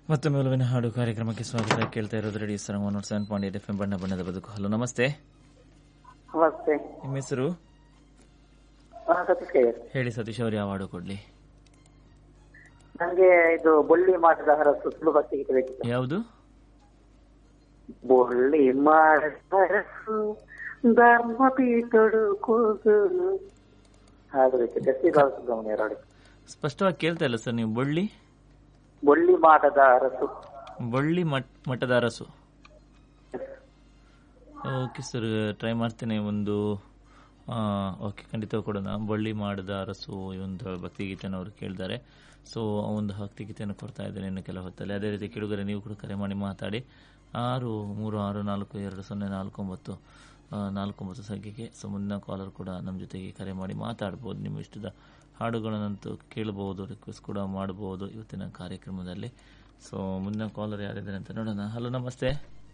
ಮತ್ತೊಮ್ಮೆ ಒಲವಿನ ಹಾಡು ಕಾರ್ಯಕ್ರಮಕ್ಕೆ ಸ್ವಾಗತ ಕೇಳ್ತಾ ಇರೋದು ready sir one naught seven point eight F M ಬಣ್ಣ ಬಣ್ಣದ ಬದುಕು ಹಲೋ ನಮಸ್ತೆ ನಮಸ್ತೆ ನಿಮ್ಮ ಹೆಸರು ಹಾ, ಸತೀಶ್ ಕೈಯರ್ ಹೇಳಿ ಸತೀಶ್ ಅವರು ಯಾವ ಹಾಡು ಕೊಡ್ಲಿ ನಂಗೆ ಇದು ಬೊಳ್ಳಿ ಮಾಡಿದ ಹರಸು ಸುಲಭ ಸಿಗಿತ ಬೇಕಿತ್ತು ಯಾವುದು ಬೊಳ್ಳಿ ಮಾಡಿದ ಹರಸು ಧರ್ಮ ಪೀಠಡು ಕೂಸು ಹಾಡು ಬೇಕಿತ್ತು ಎಸ್ ಪಿ ಬಾಲಸುಬ್ರಹ್ಮಣ್ಯ ಹಾಡು ಸ್ಪಷ್ಟವಾಗಿ ಕೇಳ್ತಾ ಇಲ್ಲ ಸರ್ ನೀವು ಬಳ್ಳಿ ಬೊಳ್ಳಿ ಮಾಡದ ಅರಸು ಬಳ್ಳಿ ಮಟ್ ಮಠದ ಅರಸು ಓಕೆ ಸರ್ ಟ್ರೈ ಮಾಡ್ತೇನೆ ಒಂದು ಓಕೆ ಖಂಡಿತ ಕೊಡೋಣ ಬಳ್ಳಿ ಮಾಡದ ಅರಸು ಈ ಒಂದು ಭಕ್ತಿಗೀತೆಯನ್ನು ಅವರು ಕೇಳಿದ್ದಾರೆ ಸೊ ಆ ಒಂದು ಭಕ್ತಿಗೀತೆಯನ್ನು ಕೊಡ್ತಾ ಇದ್ದೇನೆ ಇನ್ನು ಕೆಲ ಹೊತ್ತಲ್ಲಿ ಅದೇ ರೀತಿ ಕೆಳಗರೆ ನೀವು ಕೂಡ ಕರೆ ಮಾಡಿ ಮಾತಾಡಿ ಆರು ಮೂರು ಆರು ನಾಲ್ಕು ಎರಡು ಸೊನ್ನೆ ನಾಲ್ಕು ಒಂಬತ್ತು ಆ, ನಾಲ್ಕು ಒಂಬತ್ತು ಸಂಖ್ಯೆಗೆ ಸೊ ಮುಂದಿನ ಕಾಲರ್ ಕೂಡ ನಮ್ಮ ಜೊತೆಗೆ ಕರೆ ಮಾಡಿ ಮಾತಾಡ್ಬೋದು ನಿಮ್ಮ ಇಷ್ಟದ ಹಾಡುಗಳನ್ನಂತೂ ಕೇಳಬಹುದು ರಿಕ್ವೆಸ್ಟ್ ಕೂಡ ಮಾಡಬಹುದು ಇವತ್ತಿನ ಕಾರ್ಯಕ್ರಮದಲ್ಲಿ ಸೊ ಮುಂದಿನ ಕಾಲರ್ ಯಾರಿದ್ದಾರೆ ಅಂತ ನೋಡೋಣ ಹಲೋ ನಮಸ್ತೆ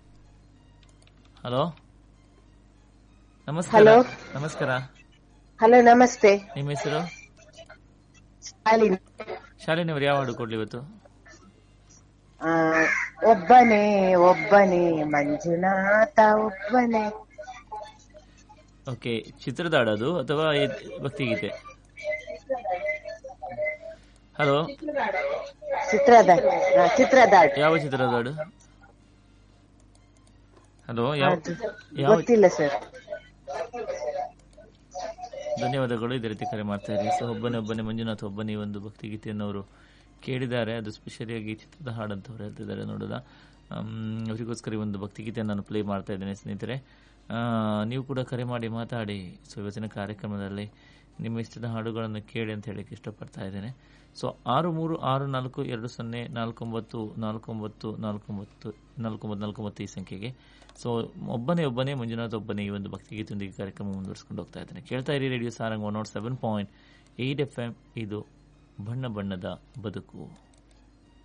ಹಲೋ ನಮಸ್ಕಾರ Hello. ನಮಸ್ಕಾರ ಹಲೋ ನಮಸ್ತೆ ನಿಮ್ಮ ಹೆಸರು ಶಾಲಿನಿ ಶಾಲಿನಿಯವರು ಯಾವ ಹಾಡು ಕೊಡ್ಲಿ ಇವತ್ತು ಆ, ಒಬ್ಬನೇ ಒಬ್ಬನೇ ಮಂಜುನಾಥ ಒಬ್ಬನೇ ಓಕೆ ಚಿತ್ರದ ಹಾಡೋದು ಅಥವಾ ಈ ಭಕ್ತಿಗೀತೆ ಹಲೋ ಚಿತ್ರದ ಆ, ಚಿತ್ರದ ಹಾಡು. ಯಾವ ಚಿತ್ರದ ಹಾಡು ಹಲೋ ಯಾವ ಅದು ಯಾವ ಗೊತ್ತಿಲ್ಲ ಸರ್ ಧನ್ಯವಾದಗಳು ಇದೇ ರೀತಿ ಕರೆ ಮಾಡ್ತಾ ಇರಿ ಸೊ ಒಬ್ಬನೇ ಒಬ್ಬನೇ ಮಂಜುನಾಥ್ ಒಬ್ಬನೇ ಈ ಒಂದು ಭಕ್ತಿಗೀತೆಯನ್ನು ಅವರು ಕೇಳಿದ್ದಾರೆ ಅದು ಸ್ಪೆಷಲಿಯಾಗಿ ಚಿತ್ರದ ಹಾಡು ಅಂತ ಅವ್ರು ಹೇಳ್ತಿದ್ದಾರೆ ನೋಡೋದ ಅವರಿಗೋಸ್ಕರ ಈ ಒಂದು ಭಕ್ತಿಗೀತೆಯನ್ನು ನಾನು ಪ್ಲೇ ಮಾಡ್ತಾ ಇದ್ದೇನೆ ಸ್ನೇಹಿತರೆ ಆ, ನೀವು ಕೂಡ ಕರೆ ಮಾಡಿ ಮಾತಾಡಿ ಸೊ ಇವತ್ತಿನ ಕಾರ್ಯಕ್ರಮದಲ್ಲಿ ನಿಮ್ಮ ಇಷ್ಟದ ಹಾಡುಗಳನ್ನು ಕೇಳಿ ಅಂತ ಹೇಳಕ್ಕೆ ಇಷ್ಟಪಡ್ತಾ ಇದ್ದೇನೆ ಸೊ ಆರು ಮೂರು ಆರು ನಾಲ್ಕು ಎರಡು ಸೊನ್ನೆ ನಾಲ್ಕೊಂಬತ್ತು ನಾಲ್ಕೊಂಬತ್ತು ನಾಲ್ಕೊಂಬತ್ತು ನಾಲ್ಕೊಂಬತ್ತು ನಾಲ್ಕೊಂಬತ್ತು ಈ ಸಂಖ್ಯೆಗೆ ಸೊ ಒಬ್ಬನೇ ಒಬ್ಬನೇ ಮಂಜುನಾಥ್ ಒಬ್ಬನೇ ಈ ಒಂದು ಭಕ್ತಿಗೀತೆಯೊಂದಿಗೆ ಕಾರ್ಯಕ್ರಮ ಮುಂದುವರಿಸಿಕೊಂಡು ಹೋಗ್ತಾ ಇದ್ದೇನೆ ಕೇಳ್ತಾ ಇರಿ radio Sarang one naught seven point eight F M ಇದು ಬಣ್ಣ ಬಣ್ಣದ ಬದುಕು